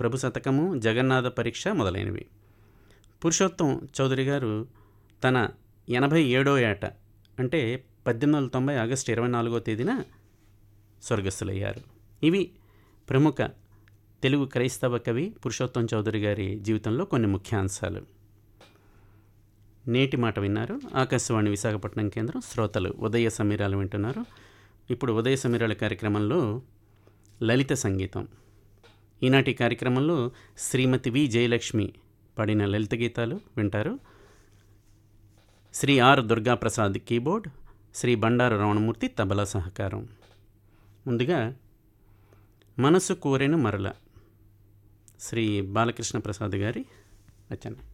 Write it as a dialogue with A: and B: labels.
A: ప్రభు శతకము జగన్నాథ పరీక్ష మొదలైనవి పురుషోత్తం చౌదరి గారు తన ఎనభై ఏడో ఏట అంటే పద్దెనిమిది వందల తొంభై ఆగస్టు ఇరవై నాలుగో తేదీన స్వర్గస్థులయ్యారు ఇవి ప్రముఖ తెలుగు క్రైస్తవ కవి పురుషోత్తం చౌదరి గారి జీవితంలో కొన్ని ముఖ్యాంశాలు నేటి మాట విన్నారు ఆకాశవాణి విశాఖపట్నం కేంద్రం శ్రోతలు ఉదయ సమీరాలు వింటున్నారు ఇప్పుడు ఉదయ సమీరాల కార్యక్రమంలో లలిత సంగీతం ఈనాటి కార్యక్రమంలో శ్రీమతి వి జయలక్ష్మి పాడిన లలిత గీతాలు వింటారు శ్రీ ఆర్ దుర్గాప్రసాద్ కీబోర్డ్ శ్రీ బండారు రమణమూర్తి తబలా సహకారం ముందుగా మనసు కోరెను మరల శ్రీ బాలకృష్ణ ప్రసాద్ గారి రచన